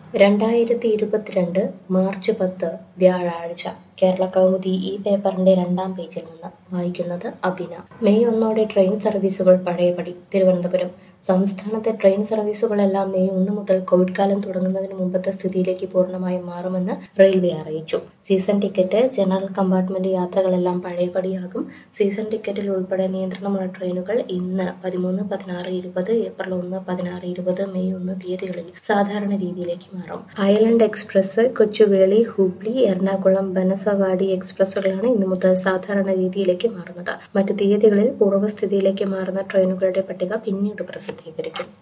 രണ്ടായിരത്തി ഇരുപത്തിരണ്ട് മാർച്ച് പത്ത് വ്യാഴാഴ്ച കേരള കൗമുദി ഈ പേപ്പറിന്റെ രണ്ടാം പേജിൽ നിന്ന് വായിക്കുന്നത് അഭിന മെയ് ഒന്നോടെ ട്രെയിൻ സർവീസുകൾ പഴയപടി തിരുവനന്തപുരം സംസ്ഥാനത്തെ ട്രെയിൻ സർവീസുകളെല്ലാം മെയ് ഒന്ന് മുതൽ കോവിഡ് കാലം തുടങ്ങുന്നതിന് മുമ്പത്തെ സ്ഥിതിയിലേക്ക് പൂർണ്ണമായും മാറുമെന്ന് റെയിൽവേ അറിയിച്ചു സീസൺ ടിക്കറ്റ് ജനറൽ കമ്പാർട്ട്മെന്റ് യാത്രകളെല്ലാം പഴയപടിയാകും സീസൺ ടിക്കറ്റിൽ ഉൾപ്പെടെ നിയന്ത്രണമുള്ള ട്രെയിനുകൾ ഇന്ന് പതിമൂന്ന് പതിനാറ് ഇരുപത് ഏപ്രിൽ ഒന്ന് പതിനാറ് ഇരുപത് മെയ് ഒന്ന് തീയതികളിൽ സാധാരണ രീതിയിലേക്ക് മാറും ഐലൻഡ് എക്സ്പ്രസ് കൊച്ചുവേളി ഹൂബ്ലി എറണാകുളം ബനസവാടി എക്സ്പ്രസുകളാണ് ഇന്നു മുതൽ സാധാരണ രീതിയിലേക്ക് മാറുന്നത് മറ്റു തീയതികളിൽ പൂർവ്വസ്ഥിതിയിലേക്ക് മാറുന്ന ട്രെയിനുകളുടെ പട്ടിക പിന്നീട് പ്രസിദ്ധീകരിക്കും